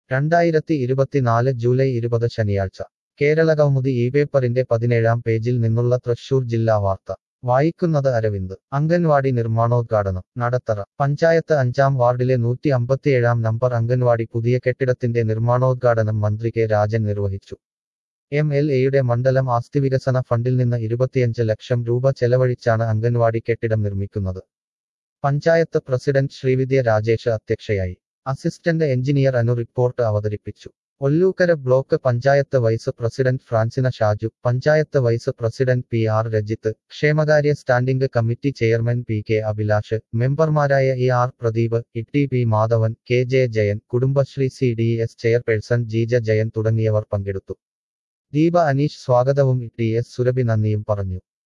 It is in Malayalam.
രണ്ടായിരത്തി ഇരുപത്തിനാല് ജൂലൈ ഇരുപത് ശനിയാഴ്ച കേരളകൗമുദി ഈ പേപ്പറിന്റെ പതിനേഴാം പേജിൽ നിന്നുള്ള തൃശൂർ ജില്ലാ വാർത്ത വായിക്കുന്നത് അരവിന്ദ് അംഗൻവാടി നിർമ്മാണോദ്ഘാടനം നടത്തറ പഞ്ചായത്ത് അഞ്ചാം വാർഡിലെ നൂറ്റി അമ്പത്തിയേഴാം നമ്പർ അംഗൻവാടി പുതിയ കെട്ടിടത്തിന്റെ നിർമ്മാണോദ്ഘാടനം മന്ത്രി കെ രാജൻ നിർവഹിച്ചു എം എൽ എയുടെ മണ്ഡലം ആസ്തിവികസന ഫണ്ടിൽ നിന്ന് ഇരുപത്തിയഞ്ച് ലക്ഷം രൂപ ചെലവഴിച്ചാണ് അംഗൻവാടി കെട്ടിടം നിർമ്മിക്കുന്നത് പഞ്ചായത്ത് പ്രസിഡന്റ് ശ്രീവിദ്യ രാജേഷ് അധ്യക്ഷയായി അസിസ്റ്റന്റ് എഞ്ചിനീയർ അനു റിപ്പോർട്ട് അവതരിപ്പിച്ചു Ollukkara block panchayat vice president Francina Shaju panchayat vice president P R Rajith ക്ഷേമകാര്യ standing committee chairman P K Abhilash മെമ്പർമാരായ E R Pradeep E P Madhavan K J Jayan Kudumbashree C D S chairperson Jeeja Jayan തുടങ്ങിയവർ പങ്കെടുത്തു ദീപ അനീഷ് സ്വാഗതവും ടി എസ് സുരഭി നന്ദിയും പറഞ്ഞു